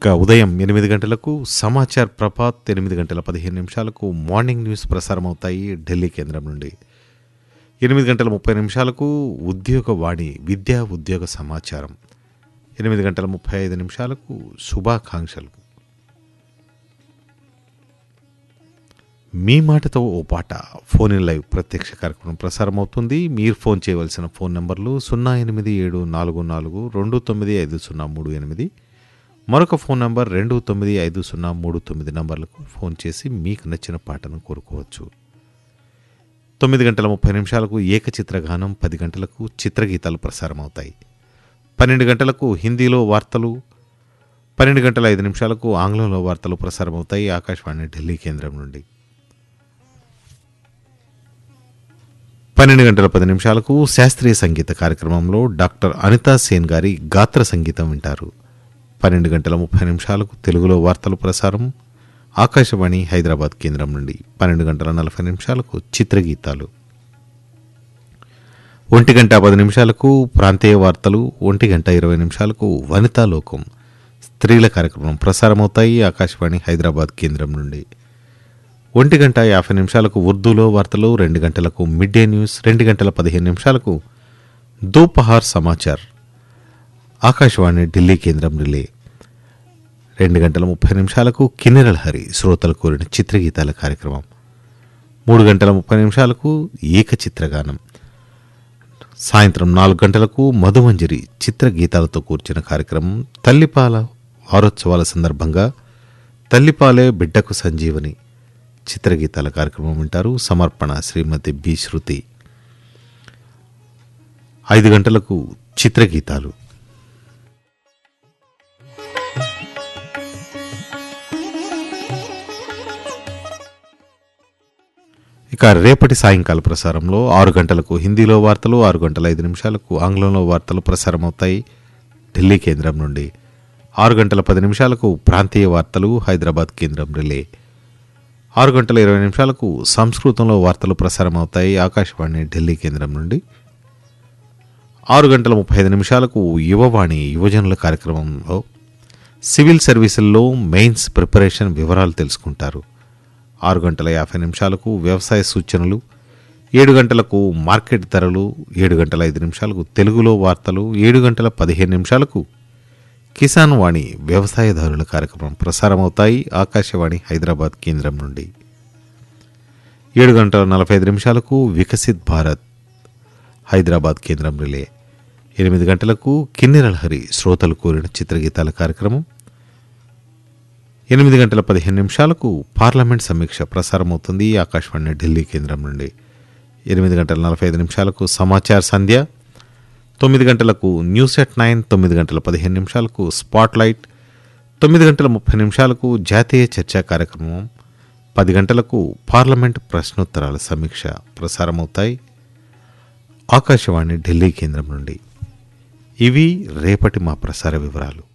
ఇక ఉదయం ఎనిమిది గంటలకు సమాచార్ ప్రభాత్ ఎనిమిది గంటల పదిహేను నిమిషాలకు మార్నింగ్ న్యూస్ ప్రసారం అవుతాయి ఢిల్లీ కేంద్రం నుండి ఎనిమిది గంటల ముప్పై నిమిషాలకు ఉద్యోగవాణి విద్యా ఉద్యోగ సమాచారం ఎనిమిది గంటల ముప్పై ఐదు నిమిషాలకు శుభాకాంక్షలు మీ మాటతో ఓ పాట ఫోన్ ఇన్ లైవ్ ప్రత్యక్ష కార్యక్రమం ప్రసారం అవుతుంది మీరు ఫోన్ చేయవలసిన ఫోన్ నంబర్లు సున్నా ఎనిమిది ఏడు నాలుగు నాలుగు రెండు తొమ్మిది ఐదు సున్నా మూడు ఎనిమిది మరొక ఫోన్ నంబర్ రెండు తొమ్మిది ఐదు సున్నా మూడు తొమ్మిది నంబర్లకు ఫోన్ చేసి మీకు నచ్చిన పాటను కోరుకోవచ్చు తొమ్మిది గంటల ముప్పై నిమిషాలకు ఏకచిత్ర గానం పది గంటలకు చిత్రగీతాలు ప్రసారం అవుతాయి పన్నెండు గంటలకు హిందీలో వార్తలు పన్నెండు గంటల ఐదు నిమిషాలకు ఆంగ్లంలో వార్తలు ప్రసారం అవుతాయి ఆకాశవాణి ఢిల్లీ కేంద్రం నుండి పన్నెండు గంటల పది నిమిషాలకు శాస్త్రీయ సంగీత కార్యక్రమంలో డాక్టర్ అనితా సేన్ గారి గాత్ర సంగీతం వింటారు పన్నెండు గంటల ముప్పై నిమిషాలకు తెలుగులో వార్తలు ప్రసారం ఆకాశవాణి హైదరాబాద్ కేంద్రం నుండి పన్నెండు గంటల నలభై నిమిషాలకు చిత్రగీతాలు ఒంటి గంట పది నిమిషాలకు ప్రాంతీయ వార్తలు ఒంటి గంట ఇరవై నిమిషాలకు వనితా లోకం స్త్రీల కార్యక్రమం ప్రసారమవుతాయి ఆకాశవాణి హైదరాబాద్ కేంద్రం నుండి ఒంటి గంట యాభై నిమిషాలకు ఉర్దూలో వార్తలు రెండు గంటలకు మిడ్ డే న్యూస్ రెండు గంటల పదిహేను నిమిషాలకు దోపహార్ సమాచార్ ఆకాశవాణి ఢిల్లీ కేంద్రం రిలే రెండు గంటల ముప్పై నిమిషాలకు కిన్నెరల హరి శ్రోతలు కోరిన చిత్రగీతాల కార్యక్రమం మూడు గంటల ముప్పై నిమిషాలకు ఏకచిత్రగానం సాయంత్రం నాలుగు గంటలకు మధుమంజరి చిత్రగీతాలతో కూర్చిన కార్యక్రమం తల్లిపాల వారోత్సవాల సందర్భంగా తల్లిపాలే బిడ్డకు సంజీవని చిత్రగీతాల కార్యక్రమం వింటారు సమర్పణ శ్రీమతి బి శృతి ఐదు గంటలకు చిత్రగీతాలు ఇక రేపటి సాయంకాల ప్రసారంలో ఆరు గంటలకు హిందీలో వార్తలు ఆరు గంటల ఐదు నిమిషాలకు ఆంగ్లంలో వార్తలు ప్రసారం అవుతాయి ఢిల్లీ కేంద్రం నుండి ఆరు గంటల పది నిమిషాలకు ప్రాంతీయ వార్తలు హైదరాబాద్ కేంద్రం రిలే ఆరు గంటల ఇరవై నిమిషాలకు సంస్కృతంలో వార్తలు ప్రసారం అవుతాయి ఆకాశవాణి ఢిల్లీ కేంద్రం నుండి ఆరు గంటల ముప్పై ఐదు నిమిషాలకు యువవాణి యువజనుల కార్యక్రమంలో సివిల్ సర్వీసుల్లో మెయిన్స్ ప్రిపరేషన్ వివరాలు తెలుసుకుంటారు ఆరు గంటల యాభై నిమిషాలకు వ్యవసాయ సూచనలు ఏడు గంటలకు మార్కెట్ ధరలు ఏడు గంటల ఐదు నిమిషాలకు తెలుగులో వార్తలు ఏడు గంటల పదిహేను నిమిషాలకు కిసాన్ వాణి వ్యవసాయదారుల కార్యక్రమం ప్రసారమవుతాయి ఆకాశవాణి హైదరాబాద్ కేంద్రం నుండి ఏడు గంటల నలభై ఐదు నిమిషాలకు వికసిత్ భారత్ హైదరాబాద్ కేంద్రం రిలే ఎనిమిది గంటలకు కిన్నెరల హరి శ్రోతలు కోరిన చిత్రగీతాల కార్యక్రమం ఎనిమిది గంటల పదిహేను నిమిషాలకు పార్లమెంట్ సమీక్ష ప్రసారమవుతుంది ఆకాశవాణి ఢిల్లీ కేంద్రం నుండి ఎనిమిది గంటల నలభై ఐదు నిమిషాలకు సమాచార్ సంధ్య తొమ్మిది గంటలకు న్యూస్ ఎట్ నైన్ తొమ్మిది గంటల పదిహేను నిమిషాలకు స్పాట్ లైట్ తొమ్మిది గంటల ముప్పై నిమిషాలకు జాతీయ చర్చా కార్యక్రమం పది గంటలకు పార్లమెంట్ ప్రశ్నోత్తరాల సమీక్ష ప్రసారమవుతాయి ఆకాశవాణి ఢిల్లీ కేంద్రం నుండి ఇవి రేపటి మా ప్రసార వివరాలు